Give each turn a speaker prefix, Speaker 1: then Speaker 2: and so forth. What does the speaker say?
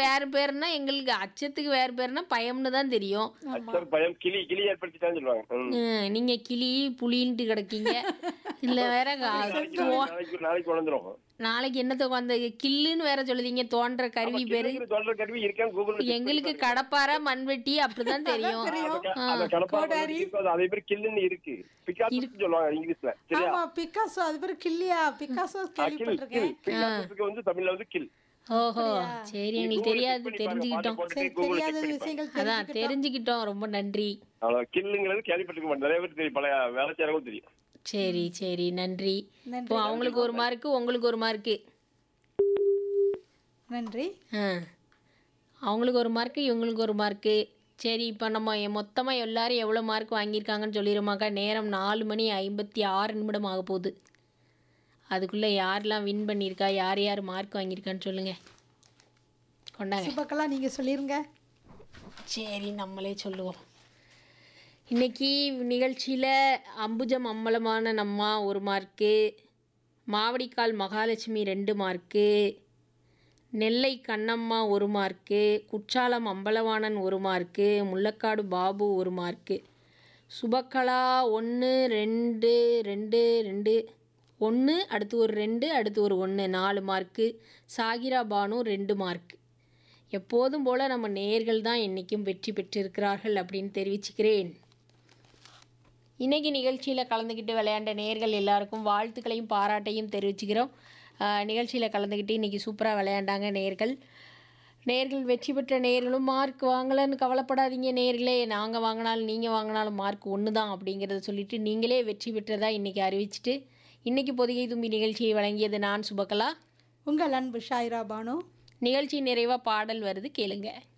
Speaker 1: வேறு பேருனா எங்களுக்கு அச்சத்துக்கு வேறு பேருனா பயம்னு தான் தெரியும்
Speaker 2: அச்சம் பயம் கிளி கிளி ஏற்படுத்திட்டான்னு சொல்லுவாங்க ம்.
Speaker 1: ம், நீங்க கிளி புலின்ட்டு கிடக்கீங்க இல்ல வேற கா-
Speaker 2: நாளைக்கு
Speaker 1: தோ-
Speaker 2: நாளைக்கு நாளைக்கு உணர்ந்துரும்
Speaker 1: நாளைக்கு என்னத்த அந்த கில்லுன்னு வேற சொல்லுதீங்க தோன்ற கருவி பேரு
Speaker 2: சொல்ற கருவி இருக்கான்னு கூகுள்
Speaker 1: எங்களுக்கு கடப்பாறை மண்வெட்டி அப்படிதான் தெரியும்
Speaker 2: அந்த கடப்பாறை இருக்கு, அது அதே பேர் கில்லுன்னு இருக்கு பிகாசோன்னு சொல்லுவாங்க இங்கிலீஷ்ல சரியா
Speaker 3: ஆமா பிக்காசோ அது பேர் கில்லியா பிக்காசோ
Speaker 2: கில் கில்
Speaker 3: கேள்விப்பட்டிருக்கேன்
Speaker 2: பிகாசோக்கு வந்து தமிழ்ல வந்து கில்
Speaker 1: ஓஹோ சரி எங்களுக்கு தெரியாது தெரிஞ்சுக்கிட்டோம்
Speaker 3: சரி தெரியாத விஷயங்கள்
Speaker 1: அதான் தெரிஞ்சுக்கிட்டோம் ரொம்ப நன்றி
Speaker 2: அவ்வளவு கில்லுங்கிறது கேள்விப்பட்டிருக்க மாட்டேன் நிறைய பேர் தெரியும் பழைய வேலை செய்யறவங்க தெரியும்
Speaker 1: சரி சரி நன்றி
Speaker 3: நன்றி.
Speaker 1: இப்போ அவங்களுக்கு ஒரு மார்க்கு உங்களுக்கு ஒரு மார்க்கு
Speaker 3: நன்றி
Speaker 1: ஆ அவங்களுக்கு ஒரு மார்க்கு இவங்களுக்கு ஒரு மார்க்கு சரி இப்போ நம்ம மொத்தமாக எல்லாரும் எவ்வளோ மார்க் வாங்கியிருக்காங்கன்னு சொல்லிடுமாக்கா நேரம் நாலு மணி ஐம்பத்தி ஆறு நிமிடம் ஆக போகுது அதுக்குள்ளே யாரெல்லாம் வின் பண்ணியிருக்கா யார் யார் மார்க் வாங்கியிருக்கான்னு சொல்லுங்கள் கொண்டாங்க
Speaker 3: சுபக்கலா நீங்க சொல்லிருங்க
Speaker 1: சரி நம்மளே சொல்லுவோம் இன்னைக்கு நிகழ்ச்சியில் அம்புஜம் அம்பலமான நம்மா ஒரு மார்க்கு மாவடிக்கால் மகாலட்சுமி ரெண்டு மார்க்கு நெல்லை கண்ணம்மா ஒரு மார்க்கு குற்றாலம் அம்பலவாணன் ஒரு மார்க்கு முள்ளக்காடு பாபு ஒரு மார்க்கு சுபக்கலா ஒன்று ரெண்டு ரெண்டு ரெண்டு ஒன்று அடுத்து ஒரு ரெண்டு அடுத்து ஒரு ஒன்று நாலு மார்க்கு சாகிரா பானு ரெண்டு மார்க் எப்போதும் போல் நம்ம நேயர்கள் தான் என்றைக்கும் வெற்றி பெற்றிருக்கிறார்கள் அப்படின்னு தெரிவிச்சுக்கிறேன் இன்னைக்கு நிகழ்ச்சியில் கலந்துக்கிட்டு விளையாண்ட நேயர்கள் எல்லாருக்கும் வாழ்த்துக்களையும் பாராட்டையும் தெரிவிச்சுக்கிறோம் நிகழ்ச்சியில் கலந்துக்கிட்டு இன்றைக்கி சூப்பராக விளையாண்டாங்க நேயர்கள் நேர்கள் வெற்றி பெற்ற நேர்களும் மார்க் வாங்கலைன்னு கவலைப்படாதீங்க நேர்களே நாங்கள் வாங்கினாலும் நீங்கள் வாங்கினாலும் மார்க் ஒன்று தான் அப்படிங்கிறத சொல்லிட்டு நீங்களே வெற்றி பெற்றதா இன்றைக்கி அறிவிச்சிட்டு இன்றைக்கி பொதிகை தும்பி நிகழ்ச்சியை வழங்கியது நான் சுபகலா
Speaker 3: உங்கள் அன்பு ஷாயிரா பானு
Speaker 1: நிகழ்ச்சி நிறைவாக பாடல் வருது கேளுங்க